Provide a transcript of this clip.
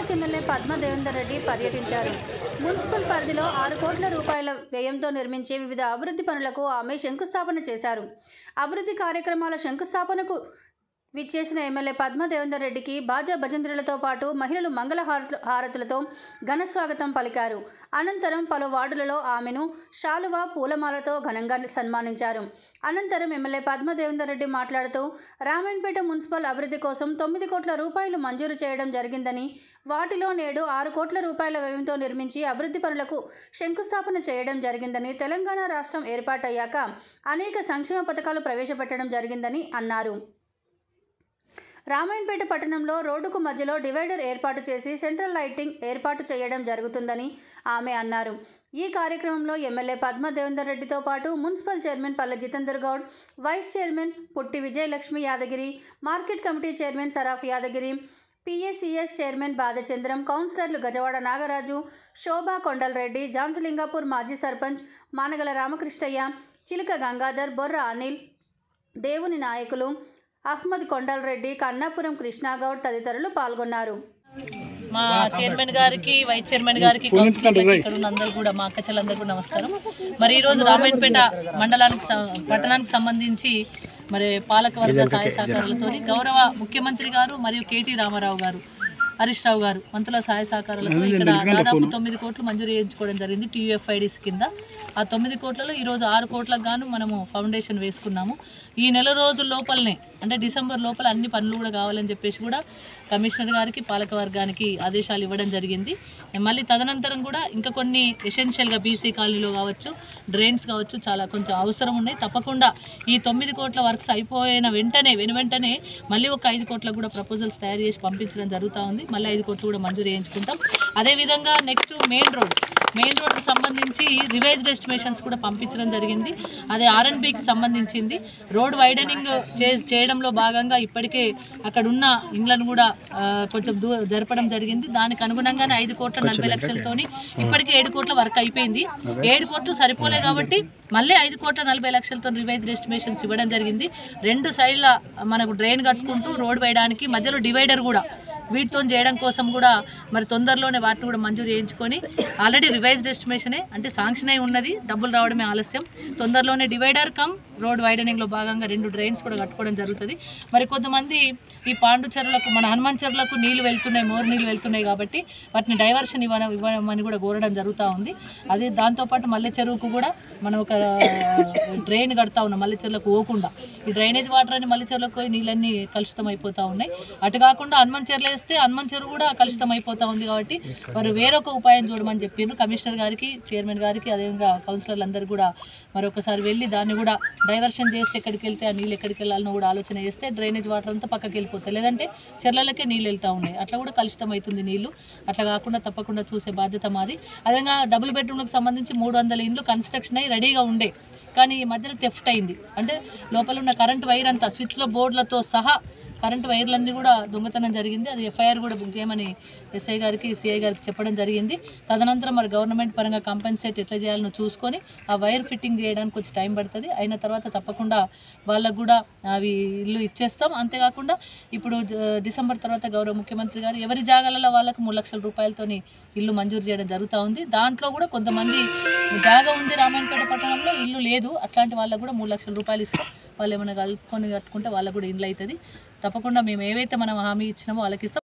Medak MLA Padma Devender Reddy పర్యటించారు municipal పరిధిలో ఆరు కోట్ల రూపాయల వ్యయంతో నిర్మించే వివిధ అభివృద్ధి పనులకు ఆమె శంకుస్థాపన చేశారు అభివృద్ధి కార్యక్రమాల శంకుస్థాపనకు విచ్చేసిన ఎమ్మెల్యే పద్మ దేవేందర్ రెడ్డికి బాజా భజంత్రులతో పాటు మహిళలు మంగళ హార- హారతులతో ఘన స్వాగతం పలికారు అనంతరం పలు వార్డులలో ఆమెను శాలువా పూలమాలతో ఘనంగా సన్మానించారు అనంతరం ఎమ్మెల్యే పద్మ దేవేందర్ రెడ్డి మాట్లాడుతూ రామాయణపేట మున్సిపల్ అభివృద్ధి కోసం తొమ్మిది కోట్ల రూపాయలు మంజూరు చేయడం జరిగిందని వాటిలో నేడు ఆరు కోట్ల రూపాయల వ్యయంతో నిర్మించి అభివృద్ధి పనులకు శంకుస్థాపన చేయడం జరిగిందని తెలంగాణ రాష్ట్రం ఏర్పాటయ్యాక అనేక సంక్షేమ పథకాలు ప్రవేశపెట్టడం జరిగిందని అన్నారు రామాయణపేట పట్టణంలో రోడ్డుకు మధ్యలో డివైడర్ ఏర్పాటు చేసి సెంట్రల్ లైటింగ్ ఏర్పాటు చేయడం జరుగుతుందని ఆమె అన్నారు ఈ కార్యక్రమంలో ఎమ్మెల్యే పద్మ దేవేందర్ రెడ్డితో పాటు మున్సిపల్ చైర్మన్ పల్లె Jitender Goud vice chairman Putti Vijayalakshmi Yadagiri market committee chairman Saraf Yadagiri PSCS chairman బాధచంద్రం కౌన్సిలర్లు గజవాడ నాగరాజు శోభా కొండలరెడ్డి జాన్సలింగాపూర్ మాజీ సర్పంచ్ మానగల రామకృష్ణయ్య చిలుక గంగాధర్ బొర్ర అనిల్ దేవుని నాయకులు అహ్మద్ కొండలరెడ్డి కన్నాపురం కృష్ణాగౌడ్ తదితరులు పాల్గొన్నారు మా చైర్మన్ గారికి వైస్ చైర్మన్ గారికి కౌన్సిలర్లకి ఇక్కడ ఉన్న అందరూ కూడా మా అక్కచెల్లందరూ కూడా నమస్కారం మరి ఈరోజు రామాయణపేట మండలానికి సం- పట్టణానికి సంబంధించి మరి పాలకవర్గ సహాయ సహకారాలతో గౌరవ ముఖ్యమంత్రి గారు మరియు కేటీ రామారావు గారు హరీష్ రావు గారు మంత్రుల సహాయ సహకారాలతో ఇక్కడ దాదాపు తొమ్మిది కోట్లు మంజూరు చేయించుకోవడం జరిగింది టీయూఎఫ్ఐడిస్ కింద ఆ తొమ్మిది కోట్లలో ఈరోజు ఆరు కోట్లకు గాను మనము ఫౌండేషన్ వేసుకున్నాము ఈ నెల రోజుల లోపలనే అంటే డిసెంబర్ లోపల అన్ని పనులు కూడా కావాలని చెప్పేసి కూడా కమిషనర్ గారికి పాలక వర్గానికి ఆదేశాలు ఇవ్వడం జరిగింది మళ్ళీ తదనంతరం కూడా ఇంకా కొన్ని ఎసెన్షియల్గా బీసీ కాలనీలో కావచ్చు డ్రైన్స్ కావచ్చు చాలా కొంచెం అవసరం ఉన్నాయి తప్పకుండా ఈ తొమ్మిది కోట్ల వర్క్స్ అయిపోయిన వెంటనే వెను వెంటనే మళ్ళీ ఒక ఐదు కోట్లకు కూడా ప్రపోజల్స్ తయారు చేసి పంపించడం జరుగుతూ ఉంది మళ్ళీ ఐదు కోట్లు కూడా మంజూరు చేయించుకుంటాం అదేవిధంగా నెక్స్ట్ మెయిన్ రోడ్ మెయిన్ రోడ్కి సంబంధించి రివైజ్డ్ ఎస్టిమేషన్స్ కూడా పంపించడం జరిగింది అదే ఆర్ఎన్బికి సంబంధించింది రోడ్ వైడనింగ్ చే చేయడంలో భాగంగా ఇప్పటికే అక్కడ ఉన్న ఇండ్లను కూడా ఆ, కొంచెం దూ జరపడం జరిగింది దానికి అనుగుణంగానే ఐదు కోట్ల నలభై లక్షలతోని ఇప్పటికే ఏడు కోట్ల వర్క్ అయిపోయింది ఏడు కోట్లు సరిపోలే కాబట్టి మళ్ళీ ఐదు కోట్ల నలభై లక్షలతో రివైజ్డ్ ఎస్టిమేషన్స్ ఇవ్వడం జరిగింది రెండు సైడ్ల మనకు డ్రైన్ కట్టుకుంటూ రోడ్ వేయడానికి మధ్యలో డివైడర్ కూడా వీటితో చేయడం కోసం కూడా మరి తొందరలోనే వాటిని కూడా మంజూరు చేయించుకొని ఆల్రెడీ రివైజ్డ్ ఎస్టిమేషనే అంటే శాంక్షన్ అయి ఉన్నది డబ్బులు రావడమే ఆలస్యం తొందరలోనే డివైడర్ కమ్ రోడ్ వైడనింగ్లో భాగంగా రెండు డ్రైన్స్ కూడా కట్టుకోవడం జరుగుతుంది మరి కొంతమంది ఈ పాండు చెరువులకు మన హనుమాన్ చెరువులకు నీళ్లు వెళ్తున్నాయి మోరు నీళ్ళు వెళ్తున్నాయి కాబట్టి వాటిని డైవర్షన్ ఇవ్వ ఇవ్వమని కూడా కోరడం జరుగుతూ ఉంది అదే దాంతోపాటు మల్లె చెరువుకు కూడా మనం ఒక డ్రైన్ కడతా ఉన్నాం మల్లె చెరువులకు పోకుండా ఈ డ్రైనేజ్ వాటర్ అని మల్లె చెరువులకు పోయి నీళ్ళన్నీ కలుషితం అయిపోతూ ఉన్నాయి అటు కాకుండా హనుమాన్ చెరువులు వేస్తే హనుమాన్ చెరువు కూడా కలుషితం అయిపోతూ ఉంది కాబట్టి మరి వేరొక ఉపాయం చూడమని చెప్పిండ్రు కమిషనర్ గారికి చైర్మన్ గారికి అదేవిధంగా కౌన్సిలర్లు అందరూ కూడా మరొకసారి వెళ్ళి దాన్ని కూడా డైవర్షన్ చేస్తే ఎక్కడికి వెళ్తే ఆ నీళ్ళు ఎక్కడికి వెళ్ళాలనో కూడా ఆలోచన చేస్తే డ్రైనేజ్ వాటర్ అంతా పక్కకి వెళ్ళిపోతాయి లేదంటే చెర్లలకే నీళ్ళు వెళ్తూ ఉన్నాయి అట్లా కూడా కలుషితం అవుతుంది నీళ్ళు అట్లా కాకుండా తప్పకుండా చూసే బాధ్యత మాది అదేవిధంగా డబుల్ బెడ్రూమ్లకు సంబంధించి మూడు వందల ఇండ్లు కన్స్ట్రక్షన్ అయ్యి రెడీగా ఉండే కానీ ఈ మధ్యలో థెఫ్ట్ అయింది అంటే లోపల ఉన్న కరెంట్ వైర్ అంతా స్విచ్లో బోర్డులతో సహా కరెంటు వైర్లన్నీ కూడా దొంగతనం జరిగింది అది ఎఫ్ఐఆర్ కూడా బుక్ చేయమని ఎస్ఐ గారికి సిఐ గారికి చెప్పడం జరిగింది తదనంతరం మరి గవర్నమెంట్ పరంగా కంపెన్సేట్ ఎట్లా చేయాలనో చూసుకొని ఆ వైర్ ఫిట్టింగ్ చేయడానికి కొంచెం టైం పడుతుంది అయిన తర్వాత తప్పకుండా వాళ్ళకు కూడా అవి ఇల్లు ఇచ్చేస్తాం అంతేకాకుండా ఇప్పుడు జ- డిసెంబర్ తర్వాత గౌరవ ముఖ్యమంత్రి గారు ఎవరి జాగాలలో వాళ్ళకు మూడు లక్షల రూపాయలతోని ఇల్లు మంజూరు చేయడం జరుగుతూ ఉంది దాంట్లో కూడా కొంతమంది జాగా ఉంది రామాయణపేట పట్టణంలో ఇల్లు లేదు అట్లాంటి వాళ్ళకు కూడా మూడు లక్షల రూపాయలు ఇస్తాం వాళ్ళు ఏమైనా కలుపుకొని కట్టుకుంటే వాళ్ళకు కూడా ఇల్లు అవుతుంది తప్పకుండా మేము ఏవైతే మనం హామీ ఇచ్చినామో వాళ్ళకి ఇస్తాం